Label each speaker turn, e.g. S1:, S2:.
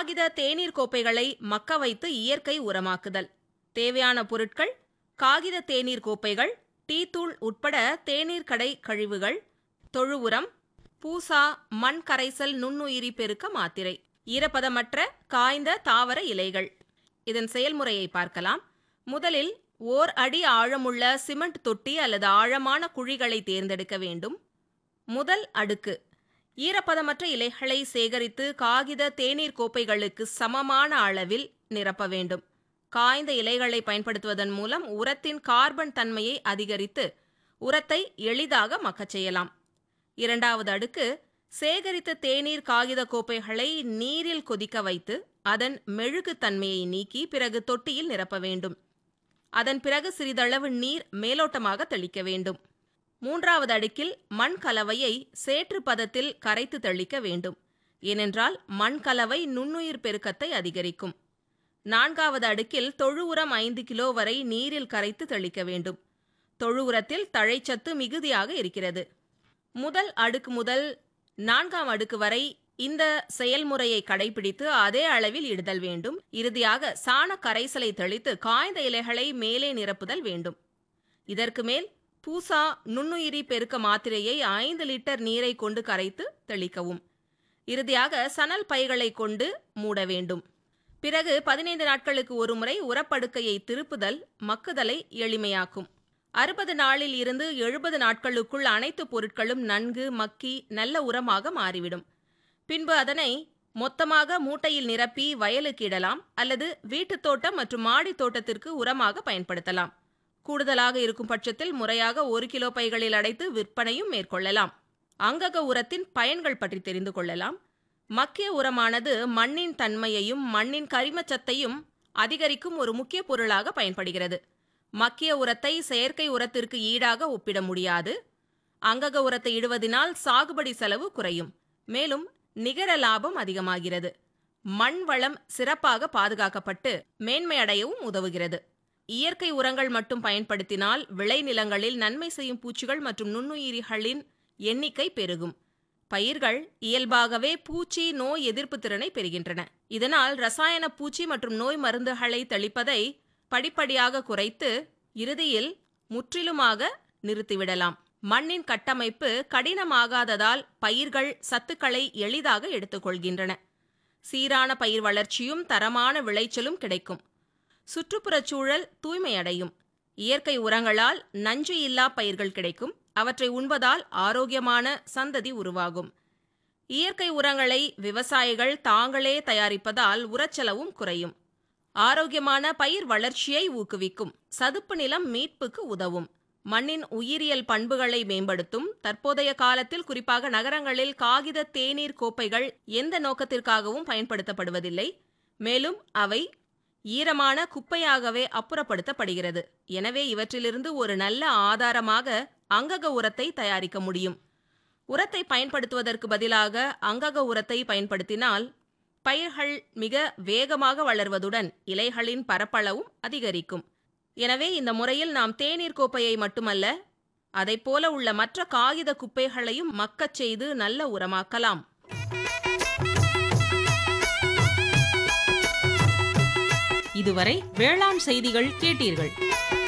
S1: காகித தேநீர் கோப்பைகளை மக்க வைத்து இயற்கை உரமாக்குதல் தேவையான பொருட்கள் காகித தேநீர் கோப்பைகள் டீ தூள் உட்பட தேநீர் கடை கழிவுகள் தொழு உரம் பூசா மண் கரைசல் நுண்ணுயிரி பெருக்க மாத்திரை ஈரப்பதமற்ற காய்ந்த தாவர இலைகள் இதன் செயல்முறையை பார்க்கலாம் முதலில் ஓர் அடி ஆழமுள்ள சிமெண்ட் தொட்டி அல்லது ஆழமான குழிகளை தேர்ந்தெடுக்க வேண்டும் முதல் அடுக்கு ஈரப்பதமற்ற இலைகளை சேகரித்து காகித தேநீர் கோப்பைகளுக்கு சமமான அளவில் நிரப்ப வேண்டும் காய்ந்த இலைகளை பயன்படுத்துவதன் மூலம் உரத்தின் கார்பன் தன்மையை அதிகரித்து உரத்தை எளிதாக மக்கச் செய்யலாம் இரண்டாவது அடுக்கு சேகரித்த தேநீர் காகித கோப்பைகளை நீரில் கொதிக்க வைத்து அதன் மெழுகு தன்மையை நீக்கி பிறகு தொட்டியில் நிரப்ப வேண்டும் அதன் பிறகு சிறிதளவு நீர் மேலோட்டமாக தெளிக்க வேண்டும் மூன்றாவது அடுக்கில் மண் கலவையை சேற்று பதத்தில் கரைத்து தெளிக்க வேண்டும் ஏனென்றால் மண் கலவை நுண்ணுயிர் பெருக்கத்தை அதிகரிக்கும் நான்காவது அடுக்கில் தொழு உரம் ஐந்து கிலோ வரை நீரில் கரைத்து தெளிக்க வேண்டும் தொழு உரத்தில் தழைச்சத்து மிகுதியாக இருக்கிறது முதல் அடுக்கு முதல் நான்காம் அடுக்கு வரை இந்த செயல்முறையை கடைபிடித்து அதே அளவில் இடுதல் வேண்டும் இறுதியாக சாண கரைசலை தெளித்து காய்ந்த இலைகளை மேலே நிரப்புதல் வேண்டும் இதற்கு மேல் பூசா நுண்ணுயிரி பெருக்க மாத்திரையை ஐந்து லிட்டர் நீரை கொண்டு கரைத்து தெளிக்கவும் இறுதியாக சணல் பைகளை கொண்டு மூட வேண்டும் பிறகு பதினைந்து நாட்களுக்கு ஒருமுறை உரப்படுக்கையை திருப்புதல் மக்குதலை எளிமையாக்கும் அறுபது நாளில் இருந்து எழுபது நாட்களுக்குள் அனைத்து பொருட்களும் நன்கு மக்கி நல்ல உரமாக மாறிவிடும் பின்பு அதனை மொத்தமாக மூட்டையில் நிரப்பி வயலுக்கு இடலாம் அல்லது வீட்டுத் தோட்டம் மற்றும் மாடி தோட்டத்திற்கு உரமாக பயன்படுத்தலாம் கூடுதலாக இருக்கும் பட்சத்தில் முறையாக ஒரு கிலோ பைகளில் அடைத்து விற்பனையும் மேற்கொள்ளலாம் அங்கக உரத்தின் பயன்கள் பற்றி தெரிந்து கொள்ளலாம் மக்கிய உரமானது மண்ணின் தன்மையையும் மண்ணின் கரிமச்சத்தையும் அதிகரிக்கும் ஒரு முக்கிய பொருளாக பயன்படுகிறது மக்கிய உரத்தை செயற்கை உரத்திற்கு ஈடாக ஒப்பிட முடியாது அங்கக உரத்தை இடுவதினால் சாகுபடி செலவு குறையும் மேலும் நிகர லாபம் அதிகமாகிறது மண் வளம் சிறப்பாக பாதுகாக்கப்பட்டு மேன்மையடையவும் உதவுகிறது இயற்கை உரங்கள் மட்டும் பயன்படுத்தினால் விளைநிலங்களில் நன்மை செய்யும் பூச்சிகள் மற்றும் நுண்ணுயிரிகளின் எண்ணிக்கை பெருகும் பயிர்கள் இயல்பாகவே பூச்சி நோய் எதிர்ப்பு திறனை பெறுகின்றன இதனால் ரசாயன பூச்சி மற்றும் நோய் மருந்துகளை தெளிப்பதை படிப்படியாக குறைத்து இறுதியில் முற்றிலுமாக நிறுத்திவிடலாம் மண்ணின் கட்டமைப்பு கடினமாகாததால் பயிர்கள் சத்துக்களை எளிதாக எடுத்துக்கொள்கின்றன சீரான பயிர் வளர்ச்சியும் தரமான விளைச்சலும் கிடைக்கும் சுற்றுப்புறச் சூழல் தூய்மையடையும் இயற்கை உரங்களால் நஞ்சு இல்லா பயிர்கள் கிடைக்கும் அவற்றை உண்பதால் ஆரோக்கியமான சந்ததி உருவாகும் இயற்கை உரங்களை விவசாயிகள் தாங்களே தயாரிப்பதால் உரச்செலவும் குறையும் ஆரோக்கியமான பயிர் வளர்ச்சியை ஊக்குவிக்கும் சதுப்பு நிலம் மீட்புக்கு உதவும் மண்ணின் உயிரியல் பண்புகளை மேம்படுத்தும் தற்போதைய காலத்தில் குறிப்பாக நகரங்களில் காகித தேநீர் கோப்பைகள் எந்த நோக்கத்திற்காகவும் பயன்படுத்தப்படுவதில்லை மேலும் அவை ஈரமான குப்பையாகவே அப்புறப்படுத்தப்படுகிறது எனவே இவற்றிலிருந்து ஒரு நல்ல ஆதாரமாக அங்கக உரத்தை தயாரிக்க முடியும் உரத்தை பயன்படுத்துவதற்கு பதிலாக அங்கக உரத்தை பயன்படுத்தினால் பயிர்கள் மிக வேகமாக வளர்வதுடன் இலைகளின் பரப்பளவும் அதிகரிக்கும் எனவே இந்த முறையில் நாம் தேநீர் கோப்பையை மட்டுமல்ல அதைப்போல உள்ள மற்ற காகித குப்பைகளையும் மக்கச் செய்து நல்ல உரமாக்கலாம்
S2: இதுவரை வேளாண் செய்திகள் கேட்டீர்கள்